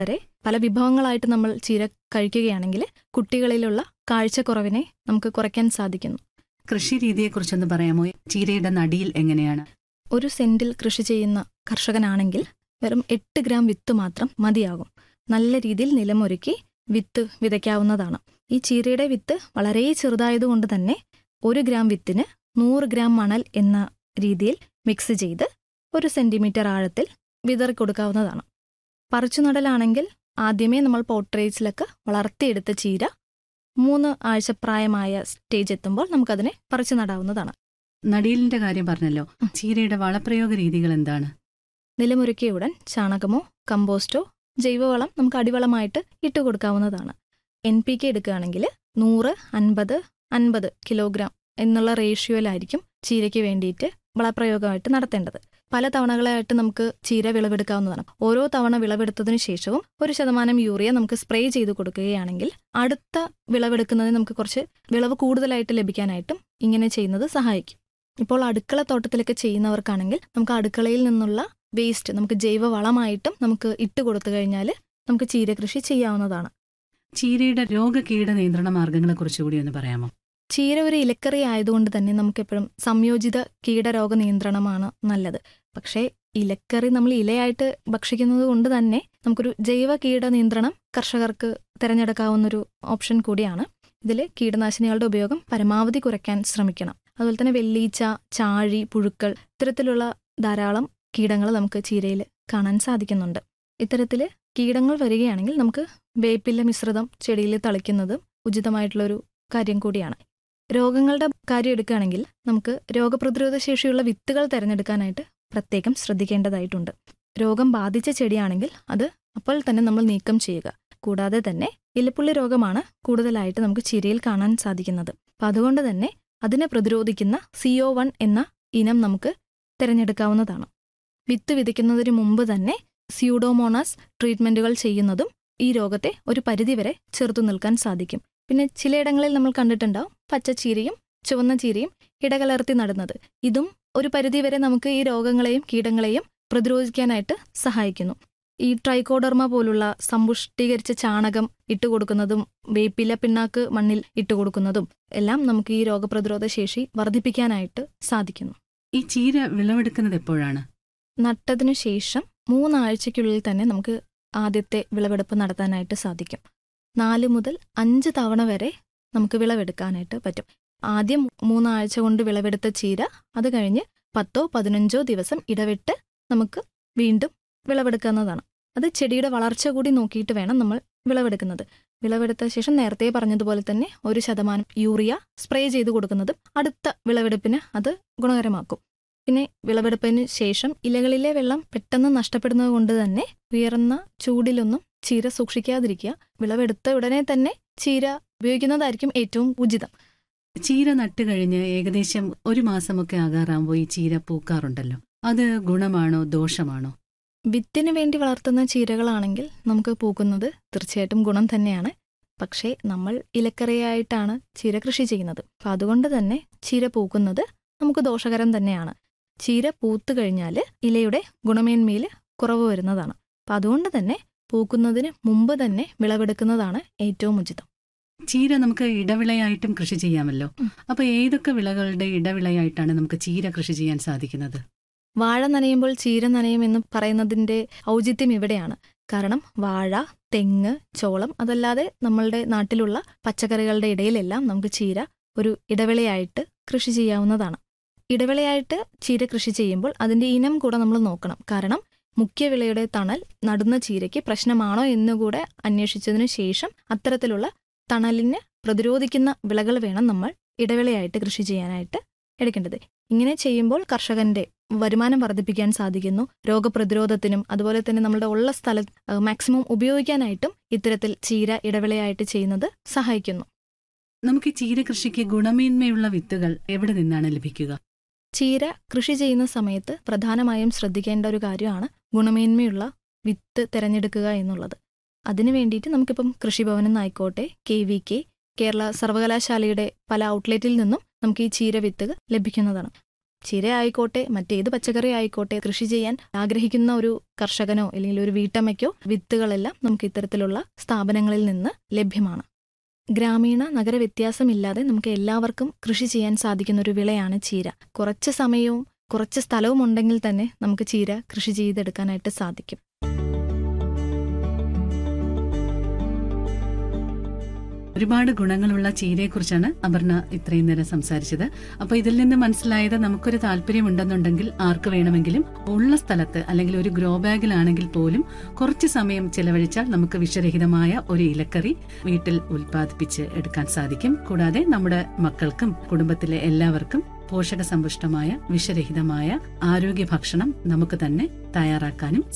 വരെ പല വിഭവങ്ങളായിട്ട് നമ്മൾ ചീര കഴിക്കുകയാണെങ്കിൽ കുട്ടികളിലുള്ള കാഴ്ചക്കുറവിനെ നമുക്ക് കുറയ്ക്കാൻ സാധിക്കുന്നു കൃഷി രീതിയെക്കുറിച്ചൊന്ന് പറയാമോ ചീരയുടെ നടിയിൽ എങ്ങനെയാണ് ഒരു സെന്റിൽ കൃഷി ചെയ്യുന്ന കർഷകനാണെങ്കിൽ വെറും എട്ട് ഗ്രാം വിത്ത് മാത്രം മതിയാകും നല്ല രീതിയിൽ നിലമൊരുക്കി വിത്ത് വിതയ്ക്കാവുന്നതാണ് ഈ ചീരയുടെ വിത്ത് വളരെ ചെറുതായതുകൊണ്ട് തന്നെ ഒരു ഗ്രാം വിത്തിന് നൂറ് ഗ്രാം മണൽ എന്ന രീതിയിൽ മിക്സ് ചെയ്ത് ഒരു സെന്റിമീറ്റർ ആഴത്തിൽ വിതറി കൊടുക്കാവുന്നതാണ് പറിച്ചുനടലാണെങ്കിൽ ആദ്യമേ നമ്മൾ പോട്രേറ്റ്സിലൊക്കെ വളർത്തിയെടുത്ത ചീര മൂന്ന് ആഴ്ച പ്രായമായ സ്റ്റേജ് എത്തുമ്പോൾ നമുക്കതിനെ പറിച്ചു നടാവുന്നതാണ് നടിയിലിന്റെ കാര്യം പറഞ്ഞല്ലോ ചീരയുടെ വളപ്രയോഗ രീതികൾ എന്താണ് നിലമൊരുക്കിയ ഉടൻ ചാണകമോ കമ്പോസ്റ്റോ ജൈവവളം നമുക്ക് അടിവളമായിട്ട് ഇട്ട് കൊടുക്കാവുന്നതാണ് എൻ പി കെ എടുക്കുകയാണെങ്കിൽ നൂറ് അൻപത് അൻപത് കിലോഗ്രാം എന്നുള്ള റേഷ്യോയിലായിരിക്കും ചീരയ്ക്ക് വേണ്ടിയിട്ട് വളപ്രയോഗമായിട്ട് നടത്തേണ്ടത് പല തവണകളായിട്ട് നമുക്ക് ചീര വിളവെടുക്കാവുന്നതാണ് ഓരോ തവണ വിളവെടുത്തതിനു ശേഷവും ഒരു ശതമാനം യൂറിയ നമുക്ക് സ്പ്രേ ചെയ്ത് കൊടുക്കുകയാണെങ്കിൽ അടുത്ത വിളവെടുക്കുന്നതിന് നമുക്ക് കുറച്ച് വിളവ് കൂടുതലായിട്ട് ലഭിക്കാനായിട്ടും ഇങ്ങനെ ചെയ്യുന്നത് സഹായിക്കും ഇപ്പോൾ അടുക്കള തോട്ടത്തിലൊക്കെ ചെയ്യുന്നവർക്കാണെങ്കിൽ നമുക്ക് അടുക്കളയിൽ നിന്നുള്ള വേസ്റ്റ് നമുക്ക് ജൈവ വളമായിട്ടും നമുക്ക് ഇട്ട് കൊടുത്തു കഴിഞ്ഞാൽ നമുക്ക് ചീര കൃഷി ചെയ്യാവുന്നതാണ് ചീരയുടെ രോഗകീട നിയന്ത്രണ മാർഗങ്ങളെ കുറിച്ചുകൂടി ഒന്ന് പറയാമോ ചീര ഒരു ഇലക്കറി ആയതുകൊണ്ട് തന്നെ നമുക്കെപ്പോഴും സംയോജിത കീടരോഗ നിയന്ത്രണമാണ് നല്ലത് പക്ഷേ ഇലക്കറി നമ്മൾ ഇലയായിട്ട് ഭക്ഷിക്കുന്നത് കൊണ്ട് തന്നെ നമുക്കൊരു ജൈവ കീട നിയന്ത്രണം കർഷകർക്ക് തിരഞ്ഞെടുക്കാവുന്നൊരു ഓപ്ഷൻ കൂടിയാണ് ഇതിൽ കീടനാശിനികളുടെ ഉപയോഗം പരമാവധി കുറയ്ക്കാൻ ശ്രമിക്കണം അതുപോലെ തന്നെ വെള്ളീച്ച ചാഴി പുഴുക്കൾ ഇത്തരത്തിലുള്ള ധാരാളം കീടങ്ങൾ നമുക്ക് ചീരയിൽ കാണാൻ സാധിക്കുന്നുണ്ട് ഇത്തരത്തിൽ കീടങ്ങൾ വരികയാണെങ്കിൽ നമുക്ക് വേപ്പില മിശ്രിതം ചെടിയിൽ തളിക്കുന്നത് ഉചിതമായിട്ടുള്ളൊരു കാര്യം കൂടിയാണ് രോഗങ്ങളുടെ കാര്യം എടുക്കുകയാണെങ്കിൽ നമുക്ക് രോഗപ്രതിരോധ ശേഷിയുള്ള വിത്തുകൾ തിരഞ്ഞെടുക്കാനായിട്ട് പ്രത്യേകം ശ്രദ്ധിക്കേണ്ടതായിട്ടുണ്ട് രോഗം ബാധിച്ച ചെടിയാണെങ്കിൽ അത് അപ്പോൾ തന്നെ നമ്മൾ നീക്കം ചെയ്യുക കൂടാതെ തന്നെ ഇലപ്പുള്ളി രോഗമാണ് കൂടുതലായിട്ട് നമുക്ക് ചീരയിൽ കാണാൻ സാധിക്കുന്നത് അപ്പം അതുകൊണ്ട് തന്നെ അതിനെ പ്രതിരോധിക്കുന്ന സിഒ വൺ എന്ന ഇനം നമുക്ക് തിരഞ്ഞെടുക്കാവുന്നതാണ് വിത്ത് വിതയ്ക്കുന്നതിന് മുമ്പ് തന്നെ സ്യൂഡോമോണാസ് ട്രീറ്റ്മെന്റുകൾ ചെയ്യുന്നതും ഈ രോഗത്തെ ഒരു പരിധിവരെ ചെറുത്തു നിൽക്കാൻ സാധിക്കും പിന്നെ ചിലയിടങ്ങളിൽ നമ്മൾ കണ്ടിട്ടുണ്ടാവും പച്ചച്ചീരയും ചുവന്ന ചീരയും ഇടകലർത്തി നടുന്നത് ഇതും ഒരു പരിധിവരെ നമുക്ക് ഈ രോഗങ്ങളെയും കീടങ്ങളെയും പ്രതിരോധിക്കാനായിട്ട് സഹായിക്കുന്നു ഈ ട്രൈക്കോഡർമ പോലുള്ള സമ്പുഷ്ടീകരിച്ച ചാണകം ഇട്ടുകൊടുക്കുന്നതും വേപ്പില പിണ്ണാക്ക് മണ്ണിൽ ഇട്ടുകൊടുക്കുന്നതും എല്ലാം നമുക്ക് ഈ രോഗപ്രതിരോധ ശേഷി വർദ്ധിപ്പിക്കാനായിട്ട് സാധിക്കുന്നു ഈ ചീര വിളവെടുക്കുന്നത് എപ്പോഴാണ് നട്ടതിനു ശേഷം മൂന്നാഴ്ചയ്ക്കുള്ളിൽ തന്നെ നമുക്ക് ആദ്യത്തെ വിളവെടുപ്പ് നടത്താനായിട്ട് സാധിക്കും നാല് മുതൽ അഞ്ച് തവണ വരെ നമുക്ക് വിളവെടുക്കാനായിട്ട് പറ്റും ആദ്യം മൂന്നാഴ്ച കൊണ്ട് വിളവെടുത്ത ചീര അത് കഴിഞ്ഞ് പത്തോ പതിനഞ്ചോ ദിവസം ഇടവിട്ട് നമുക്ക് വീണ്ടും വിളവെടുക്കാവുന്നതാണ് അത് ചെടിയുടെ വളർച്ച കൂടി നോക്കിയിട്ട് വേണം നമ്മൾ വിളവെടുക്കുന്നത് വിളവെടുത്ത ശേഷം നേരത്തെ പറഞ്ഞതുപോലെ തന്നെ ഒരു ശതമാനം യൂറിയ സ്പ്രേ ചെയ്ത് കൊടുക്കുന്നതും അടുത്ത വിളവെടുപ്പിന് അത് ഗുണകരമാക്കും പിന്നെ വിളവെടുപ്പിന് ശേഷം ഇലകളിലെ വെള്ളം പെട്ടെന്ന് നഷ്ടപ്പെടുന്നത് കൊണ്ട് തന്നെ ഉയർന്ന ചൂടിലൊന്നും ചീര സൂക്ഷിക്കാതിരിക്കുക വിളവെടുത്ത ഉടനെ തന്നെ ചീര ഉപയോഗിക്കുന്നതായിരിക്കും ഏറ്റവും ഉചിതം ചീര നട്ട് കഴിഞ്ഞ് ഏകദേശം ഒരു മാസമൊക്കെ ആകാറാകുമ്പോൾ ഈ ചീര പൂക്കാറുണ്ടല്ലോ അത് ഗുണമാണോ ദോഷമാണോ വിത്തിന് വേണ്ടി വളർത്തുന്ന ചീരകളാണെങ്കിൽ നമുക്ക് പൂക്കുന്നത് തീർച്ചയായിട്ടും ഗുണം തന്നെയാണ് പക്ഷേ നമ്മൾ ഇലക്കറിയായിട്ടാണ് ചീര കൃഷി ചെയ്യുന്നത് അപ്പം അതുകൊണ്ട് തന്നെ ചീര പൂക്കുന്നത് നമുക്ക് ദോഷകരം തന്നെയാണ് ചീര പൂത്തു കഴിഞ്ഞാൽ ഇലയുടെ ഗുണമേന്മയിൽ കുറവ് വരുന്നതാണ് അപ്പം അതുകൊണ്ട് തന്നെ പൂക്കുന്നതിന് മുമ്പ് തന്നെ വിളവെടുക്കുന്നതാണ് ഏറ്റവും ഉചിതം ചീര നമുക്ക് ഇടവിളയായിട്ടും കൃഷി ചെയ്യാമല്ലോ ഉം. അപ്പൊ ഏതൊക്കെ വിളകളുടെ ഇടവിളയായിട്ടാണ് നമുക്ക് ചീര കൃഷി ചെയ്യാൻ സാധിക്കുന്നത് വാഴ നനയുമ്പോൾ ചീര നനയും എന്ന് പറയുന്നതിന്റെ ഔചിത്യം ഇവിടെയാണ് കാരണം വാഴ തെങ്ങ് ചോളം അതല്ലാതെ നമ്മളുടെ നാട്ടിലുള്ള പച്ചക്കറികളുടെ ഇടയിലെല്ലാം നമുക്ക് ചീര ഒരു ഇടവിളയായിട്ട് കൃഷി ചെയ്യാവുന്നതാണ് ഇടവിളയായിട്ട് ചീര കൃഷി ചെയ്യുമ്പോൾ അതിന്റെ ഇനം കൂടെ നമ്മൾ നോക്കണം കാരണം മുഖ്യ വിളയുടെ തണൽ നടുന്ന ചീരയ്ക്ക് പ്രശ്നമാണോ എന്നുകൂടെ അന്വേഷിച്ചതിനു ശേഷം അത്തരത്തിലുള്ള തണലിന് പ്രതിരോധിക്കുന്ന വിളകൾ വേണം നമ്മൾ ഇടവിളയായിട്ട് കൃഷി ചെയ്യാനായിട്ട് എടുക്കേണ്ടത് ഇങ്ങനെ ചെയ്യുമ്പോൾ കർഷകന്റെ വരുമാനം വർദ്ധിപ്പിക്കാൻ സാധിക്കുന്നു രോഗപ്രതിരോധത്തിനും അതുപോലെ തന്നെ നമ്മുടെ ഉള്ള സ്ഥലം മാക്സിമം ഉപയോഗിക്കാനായിട്ടും ഇത്തരത്തിൽ ചീര ഇടവിളയായിട്ട് ചെയ്യുന്നത് സഹായിക്കുന്നു നമുക്ക് ഈ ചീര കൃഷിക്ക് ഗുണമേന്മയുള്ള വിത്തുകൾ എവിടെ നിന്നാണ് ലഭിക്കുക ചീര കൃഷി ചെയ്യുന്ന സമയത്ത് പ്രധാനമായും ശ്രദ്ധിക്കേണ്ട ഒരു കാര്യമാണ് ഗുണമേന്മയുള്ള വിത്ത് തിരഞ്ഞെടുക്കുക എന്നുള്ളത് അതിനു വേണ്ടിയിട്ട് നമുക്കിപ്പം കൃഷിഭവനിൽ നിന്നായിക്കോട്ടെ കെ വി കെ കേരള സർവകലാശാലയുടെ പല ഔട്ട്ലെറ്റിൽ നിന്നും നമുക്ക് ഈ ചീര വിത്തുകൾ ലഭിക്കുന്നതാണ് ചീര ആയിക്കോട്ടെ മറ്റേത് പച്ചക്കറി ആയിക്കോട്ടെ കൃഷി ചെയ്യാൻ ആഗ്രഹിക്കുന്ന ഒരു കർഷകനോ അല്ലെങ്കിൽ ഒരു വീട്ടമ്മയ്ക്കോ വിത്തുകളെല്ലാം നമുക്ക് ഇത്തരത്തിലുള്ള സ്ഥാപനങ്ങളിൽ നിന്ന് ലഭ്യമാണ് ഗ്രാമീണ നഗര വ്യത്യാസമില്ലാതെ നമുക്ക് എല്ലാവർക്കും കൃഷി ചെയ്യാൻ സാധിക്കുന്ന ഒരു വിളയാണ് ചീര കുറച്ച് സമയവും കുറച്ച് സ്ഥലവും ഉണ്ടെങ്കിൽ തന്നെ നമുക്ക് ചീര കൃഷി ചെയ്തെടുക്കാനായിട്ട് സാധിക്കും ഒരുപാട് ഗുണങ്ങളുള്ള ചീരയെക്കുറിച്ചാണ് അപർണ ഇത്രയും നേരം സംസാരിച്ചത് അപ്പൊ ഇതിൽ നിന്ന് മനസ്സിലായത് നമുക്കൊരു താല്പര്യം ഉണ്ടെന്നുണ്ടെങ്കിൽ ആർക്ക് വേണമെങ്കിലും ഉള്ള സ്ഥലത്ത് അല്ലെങ്കിൽ ഒരു ഗ്രോ ബാഗിലാണെങ്കിൽ പോലും കുറച്ച് സമയം ചെലവഴിച്ചാൽ നമുക്ക് വിഷരഹിതമായ ഒരു ഇലക്കറി വീട്ടിൽ ഉൽപ്പാദിപ്പിച്ച് എടുക്കാൻ സാധിക്കും കൂടാതെ നമ്മുടെ മക്കൾക്കും കുടുംബത്തിലെ എല്ലാവർക്കും പോഷകസമ്പുഷ്ടമായ വിഷരഹിതമായ ആരോഗ്യ ഭക്ഷണം നമുക്ക് തന്നെ തയ്യാറാക്കാനും